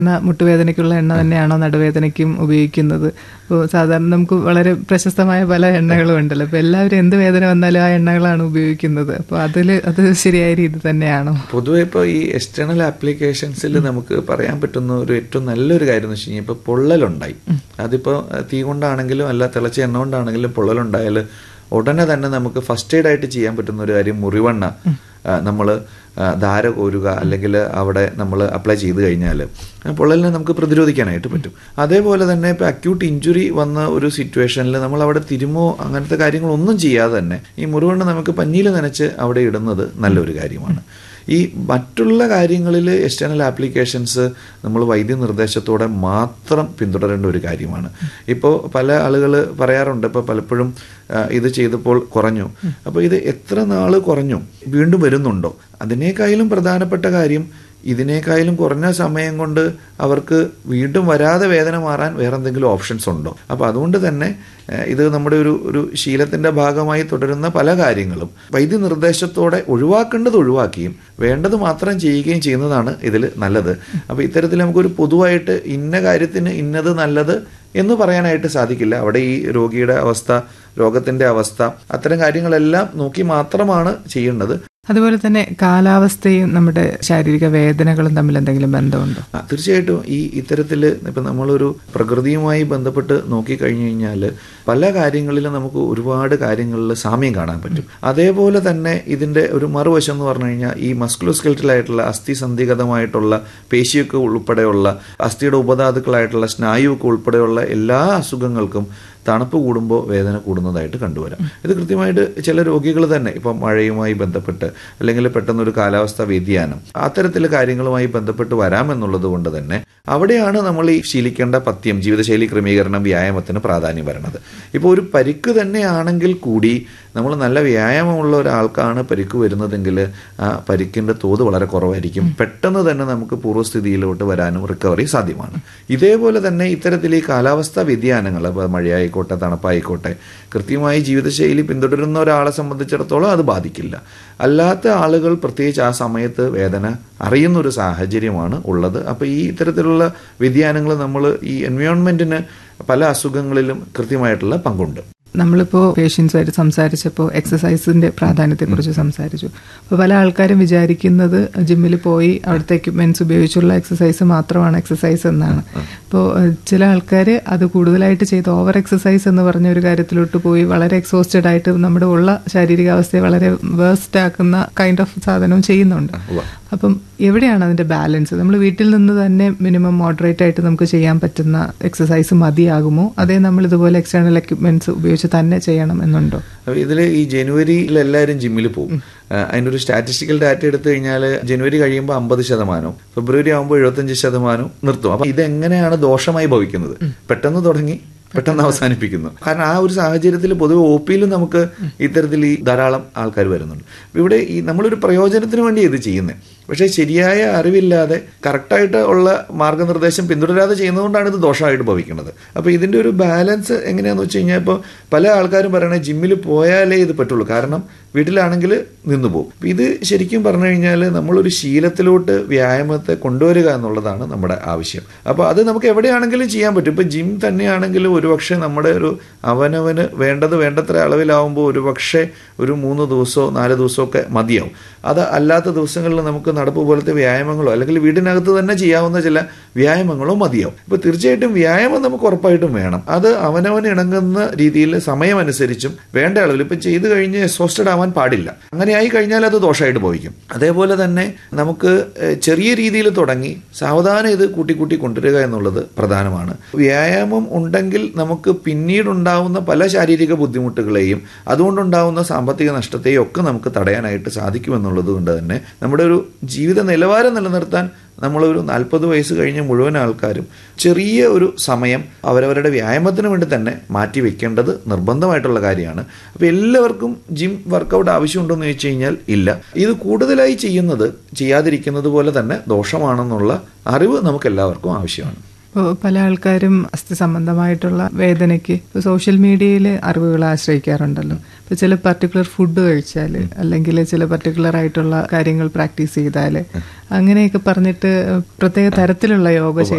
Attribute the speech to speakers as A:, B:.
A: എണ്ണ മുട്ടുവേദനയ്ക്കുള്ള എണ്ണ തന്നെയാണോ നടുവേദനയ്ക്കും ഉപയോഗിക്കുന്നത് ഇപ്പോൾ സാധാരണ നമുക്ക് വളരെ പ്രശസ്തമായ പല എണ്ണകളും ഉണ്ടല്ലോ അപ്പോൾ എല്ലാവരും എന്ത് വേദന വന്നാലും ആ എണ്ണകളാണ് ഉപയോഗിക്കുന്നത് അപ്പോൾ അതിൽ അത് ശരിയായ രീതി തന്നെയാണോ
B: പൊതുവെ ഇപ്പോൾ ഈ എക്സ്റ്റേണൽ ആപ്ലിക്കേഷൻസിൽ നമുക്ക് പറയാൻ പറ്റുന്ന ഒരു ഏറ്റവും നല്ലൊരു കാര്യം എന്ന് വെച്ച് കഴിഞ്ഞാൽ ഇപ്പോൾ പൊള്ളലുണ്ടായി അതിപ്പോൾ തീ കൊണ്ടാണെങ്കിലും അല്ല തിളച്ച എണ്ണ കൊണ്ടാണെങ്കിലും പൊള്ളലുണ്ടായാൽ ഉടനെ തന്നെ നമുക്ക് ഫസ്റ്റ് എയ്ഡ് ആയിട്ട് ചെയ്യാൻ പറ്റുന്ന ഒരു കാര്യം മുറിവെണ്ണ നമ്മൾ ധാര കോരുക അല്ലെങ്കിൽ അവിടെ നമ്മൾ അപ്ലൈ ചെയ്ത് കഴിഞ്ഞാൽ പൊള്ളലിനെ നമുക്ക് പ്രതിരോധിക്കാനായിട്ട് പറ്റും അതേപോലെ തന്നെ ഇപ്പോൾ അക്യൂട്ട് ഇഞ്ചുറി വന്ന ഒരു സിറ്റുവേഷനിൽ നമ്മൾ അവിടെ തിരുമോ അങ്ങനത്തെ കാര്യങ്ങളൊന്നും ചെയ്യാതെ തന്നെ ഈ മുറിവെണ്ണ നമുക്ക് പഞ്ഞിയിൽ നനച്ച് അവിടെ ഇടുന്നത് നല്ലൊരു കാര്യമാണ് ഈ മറ്റുള്ള കാര്യങ്ങളിൽ എക്സ്റ്റേണൽ ആപ്ലിക്കേഷൻസ് നമ്മൾ വൈദ്യനിർദ്ദേശത്തോടെ മാത്രം പിന്തുടരേണ്ട ഒരു കാര്യമാണ് ഇപ്പോൾ പല ആളുകൾ പറയാറുണ്ട് ഇപ്പോൾ പലപ്പോഴും ഇത് ചെയ്തപ്പോൾ കുറഞ്ഞു അപ്പോൾ ഇത് എത്ര നാൾ കുറഞ്ഞു വീണ്ടും വരുന്നുണ്ടോ അതിനേക്കാളും പ്രധാനപ്പെട്ട കാര്യം ഇതിനേക്കാളും കുറഞ്ഞ സമയം കൊണ്ട് അവർക്ക് വീണ്ടും വരാതെ വേദന മാറാൻ വേറെ എന്തെങ്കിലും ഓപ്ഷൻസ് ഉണ്ടോ അപ്പോൾ അതുകൊണ്ട് തന്നെ ഇത് നമ്മുടെ ഒരു ഒരു ശീലത്തിൻ്റെ ഭാഗമായി തുടരുന്ന പല കാര്യങ്ങളും വൈദ്യനിർദ്ദേശത്തോടെ ഒഴിവാക്കേണ്ടത് ഒഴിവാക്കുകയും വേണ്ടത് മാത്രം ചെയ്യുകയും ചെയ്യുന്നതാണ് ഇതിൽ നല്ലത് അപ്പോൾ ഇത്തരത്തിൽ നമുക്കൊരു പൊതുവായിട്ട് ഇന്ന കാര്യത്തിന് ഇന്നത് നല്ലത് എന്ന് പറയാനായിട്ട് സാധിക്കില്ല അവിടെ ഈ രോഗിയുടെ അവസ്ഥ രോഗത്തിൻ്റെ അവസ്ഥ അത്തരം കാര്യങ്ങളെല്ലാം നോക്കി മാത്രമാണ് ചെയ്യേണ്ടത്
A: അതുപോലെ തന്നെ കാലാവസ്ഥയും നമ്മുടെ ശാരീരിക വേദനകളും തമ്മിൽ എന്തെങ്കിലും ബന്ധമുണ്ടോ
B: തീർച്ചയായിട്ടും ഈ ഇത്തരത്തിൽ ഇപ്പം നമ്മളൊരു പ്രകൃതിയുമായി ബന്ധപ്പെട്ട് നോക്കിക്കഴിഞ്ഞു കഴിഞ്ഞാൽ പല കാര്യങ്ങളിലും നമുക്ക് ഒരുപാട് കാര്യങ്ങളിൽ സാമ്യം കാണാൻ പറ്റും അതേപോലെ തന്നെ ഇതിൻ്റെ ഒരു മറുവശം എന്ന് പറഞ്ഞു കഴിഞ്ഞാൽ ഈ മസ്കുലോസ്കെൽറ്റലായിട്ടുള്ള അസ്ഥി സന്ധിഗതമായിട്ടുള്ള പേശിയൊക്കെ ഉൾപ്പെടെയുള്ള അസ്ഥിയുടെ ഉപധാതുക്കളായിട്ടുള്ള സ്നായുവൊക്കെ ഉൾപ്പെടെയുള്ള എല്ലാ അസുഖങ്ങൾക്കും തണുപ്പ് കൂടുമ്പോൾ വേദന കൂടുന്നതായിട്ട് കണ്ടുവരാം ഇത് കൃത്യമായിട്ട് ചില രോഗികൾ തന്നെ ഇപ്പം മഴയുമായി ബന്ധപ്പെട്ട് അല്ലെങ്കിൽ പെട്ടെന്നൊരു കാലാവസ്ഥ വ്യതിയാനം അത്തരത്തിലെ കാര്യങ്ങളുമായി ബന്ധപ്പെട്ട് വരാമെന്നുള്ളത് കൊണ്ട് തന്നെ അവിടെയാണ് നമ്മൾ ഈ ശീലിക്കേണ്ട പഥ്യം ജീവിതശൈലി ക്രമീകരണം വ്യായാമത്തിന് പ്രാധാന്യം വരുന്നത് ഇപ്പോൾ ഒരു പരിക്ക് തന്നെയാണെങ്കിൽ കൂടി നമ്മൾ നല്ല വ്യായാമമുള്ള ഒരാൾക്കാണ് പരിക്ക് വരുന്നതെങ്കിൽ ആ പരിക്കിൻ്റെ തോത് വളരെ കുറവായിരിക്കും പെട്ടെന്ന് തന്നെ നമുക്ക് പൂർവ്വസ്ഥിതിയിലോട്ട് വരാനും റിക്കവറി സാധ്യമാണ് ഇതേപോലെ തന്നെ ഇത്തരത്തിൽ ഈ കാലാവസ്ഥാ വ്യതിയാനങ്ങൾ മഴയായിക്കോട്ടെ തണുപ്പായിക്കോട്ടെ കൃത്യമായി ജീവിതശൈലി പിന്തുടരുന്ന ഒരാളെ സംബന്ധിച്ചിടത്തോളം അത് ബാധിക്കില്ല അല്ലാത്ത ആളുകൾ പ്രത്യേകിച്ച് ആ സമയത്ത് വേദന അറിയുന്ന ഒരു സാഹചര്യമാണ് ഉള്ളത് അപ്പോൾ ഈ ഇത്തരത്തിലുള്ള വ്യതിയാനങ്ങൾ നമ്മൾ ഈ എൻവയോൺമെൻറ്റിന് പല അസുഖങ്ങളിലും കൃത്യമായിട്ടുള്ള പങ്കുണ്ട്
A: നമ്മളിപ്പോൾ പേഷ്യൻസുമായിട്ട് സംസാരിച്ചപ്പോൾ എക്സസൈസിന്റെ പ്രാധാന്യത്തെക്കുറിച്ച് സംസാരിച്ചു അപ്പോൾ പല ആൾക്കാരും വിചാരിക്കുന്നത് ജിമ്മിൽ പോയി അവിടുത്തെ എക്യുപ്മെന്റ്സ് ഉപയോഗിച്ചുള്ള എക്സസൈസ് മാത്രമാണ് എക്സസൈസ് എന്നാണ് അപ്പോൾ ചില ആൾക്കാർ അത് കൂടുതലായിട്ട് ചെയ്ത് ഓവർ എക്സസൈസ് എന്ന് പറഞ്ഞ ഒരു കാര്യത്തിലോട്ട് പോയി വളരെ എക്സോസ്റ്റഡ് ആയിട്ട് നമ്മുടെ ഉള്ള ശാരീരികാവസ്ഥയെ വളരെ വേസ്റ്റ് ആക്കുന്ന കൈൻഡ് ഓഫ് സാധനവും ചെയ്യുന്നുണ്ട് അപ്പം എവിടെയാണ് അതിന്റെ ബാലൻസ് നമ്മൾ വീട്ടിൽ നിന്ന് തന്നെ മിനിമം മോഡറേറ്റ് ആയിട്ട് നമുക്ക് ചെയ്യാൻ പറ്റുന്ന എക്സസൈസ് മതിയാകുമോ അതേ നമ്മൾ ഇതുപോലെ എക്സ്റ്റേണൽ എക്യുപ്മെന്റ്സ് ഉപയോഗിച്ച് തന്നെ ചെയ്യണം എന്നുണ്ടോ
B: ഇതിൽ ഈ ജനുവരിയിൽ എല്ലാവരും ജിമ്മിൽ പോകും അതിൻ്റെ ഒരു സ്റ്റാറ്റിസ്റ്റിക്കൽ ഡാറ്റ എടുത്തു കഴിഞ്ഞാൽ ജനുവരി കഴിയുമ്പോൾ അമ്പത് ശതമാനവും ഫെബ്രുവരി ആകുമ്പോൾ എഴുപത്തഞ്ച് ശതമാനവും നിർത്തും അപ്പം ഇതെങ്ങനെയാണ് ദോഷമായി ഭവിക്കുന്നത് പെട്ടെന്ന് തുടങ്ങി പെട്ടെന്ന് അവസാനിപ്പിക്കുന്നു കാരണം ആ ഒരു സാഹചര്യത്തിൽ പൊതുവെ ഒ പിയിലും നമുക്ക് ഇത്തരത്തിൽ ഈ ധാരാളം ആൾക്കാർ വരുന്നുണ്ട് ഇവിടെ ഈ നമ്മളൊരു പ്രയോജനത്തിന് വേണ്ടി ഇത് ചെയ്യുന്നത് പക്ഷേ ശരിയായ അറിവില്ലാതെ കറക്റ്റായിട്ട് ഉള്ള മാർഗനിർദ്ദേശം പിന്തുടരാതെ ചെയ്യുന്നതുകൊണ്ടാണ് ഇത് ദോഷമായിട്ട് ഭവിക്കുന്നത് അപ്പോൾ ഇതിൻ്റെ ഒരു ബാലൻസ് എങ്ങനെയാണെന്ന് വെച്ച് കഴിഞ്ഞാൽ ഇപ്പോൾ പല ആൾക്കാരും പറയണേ ജിമ്മിൽ പോയാലേ ഇത് പറ്റുള്ളൂ കാരണം വീട്ടിലാണെങ്കിൽ നിന്നു പോകും ഇത് ശരിക്കും പറഞ്ഞു കഴിഞ്ഞാൽ നമ്മളൊരു ശീലത്തിലോട്ട് വ്യായാമത്തെ കൊണ്ടുവരിക എന്നുള്ളതാണ് നമ്മുടെ ആവശ്യം അപ്പോൾ അത് നമുക്ക് എവിടെയാണെങ്കിലും ചെയ്യാൻ പറ്റും ഇപ്പോൾ ജിം തന്നെയാണെങ്കിലും ഒരുപക്ഷെ നമ്മുടെ ഒരു അവനവന് വേണ്ടത് വേണ്ടത്ര അളവിലാവുമ്പോൾ ഒരുപക്ഷെ ഒരു മൂന്ന് ദിവസമോ നാല് ദിവസമോ ഒക്കെ മതിയാവും അത് അല്ലാത്ത ദിവസങ്ങളിൽ നമുക്ക് നടപ്പ് പോലത്തെ വ്യായാമങ്ങളോ അല്ലെങ്കിൽ വീടിനകത്ത് തന്നെ ചെയ്യാവുന്ന ചില വ്യായാമങ്ങളോ മതിയാവും ഇപ്പോൾ തീർച്ചയായിട്ടും വ്യായാമം നമുക്ക് ഉറപ്പായിട്ടും വേണം അത് അവനവന് ഇണങ്ങുന്ന രീതിയിൽ സമയമനുസരിച്ചും വേണ്ട അളവിൽ ഇപ്പം ചെയ്തു കഴിഞ്ഞ് എക്സോസ്റ്റഡ് ആവാൻ പാടില്ല അങ്ങനെ ആയി കഴിഞ്ഞാൽ അത് ദോഷമായിട്ട് ഭവിക്കും അതേപോലെ തന്നെ നമുക്ക് ചെറിയ രീതിയിൽ തുടങ്ങി സാവധാനം ഇത് കൂട്ടി കൂട്ടി കൊണ്ടുവരിക എന്നുള്ളത് പ്രധാനമാണ് വ്യായാമം ഉണ്ടെങ്കിൽ നമുക്ക് പിന്നീടുണ്ടാവുന്ന പല ശാരീരിക ബുദ്ധിമുട്ടുകളെയും അതുകൊണ്ടുണ്ടാവുന്ന സാമ്പത്തിക നഷ്ടത്തെയും ഒക്കെ നമുക്ക് തടയാനായിട്ട് സാധിക്കുമെന്നുള്ളത് കൊണ്ട് തന്നെ നമ്മുടെ ഒരു ജീവിത നിലവാരം നിലനിർത്താൻ നമ്മളൊരു നാൽപ്പത് വയസ്സ് കഴിഞ്ഞ മുഴുവൻ ആൾക്കാരും ചെറിയ ഒരു സമയം അവരവരുടെ വ്യായാമത്തിന് വേണ്ടി തന്നെ മാറ്റി വെക്കേണ്ടത് നിർബന്ധമായിട്ടുള്ള കാര്യമാണ് അപ്പോൾ എല്ലാവർക്കും ജിം വർക്കൗട്ട് ആവശ്യമുണ്ടോ എന്ന് ചോദിച്ചു കഴിഞ്ഞാൽ ഇല്ല ഇത് കൂടുതലായി ചെയ്യുന്നത് ചെയ്യാതിരിക്കുന്നത് പോലെ തന്നെ ദോഷമാണെന്നുള്ള അറിവ് നമുക്ക് എല്ലാവർക്കും ആവശ്യമാണ്
A: ഇപ്പോൾ പല ആൾക്കാരും അസ്ഥി സംബന്ധമായിട്ടുള്ള വേദനയ്ക്ക് ഇപ്പോൾ സോഷ്യൽ മീഡിയയിൽ അറിവുകൾ ആശ്രയിക്കാറുണ്ടല്ലോ ഇപ്പോൾ ചില പർട്ടിക്കുലർ ഫുഡ് കഴിച്ചാൽ അല്ലെങ്കിൽ ചില പർട്ടിക്കുലർ ആയിട്ടുള്ള കാര്യങ്ങൾ പ്രാക്ടീസ് ചെയ്താൽ അങ്ങനെയൊക്കെ പറഞ്ഞിട്ട് പ്രത്യേക തരത്തിലുള്ള യോഗ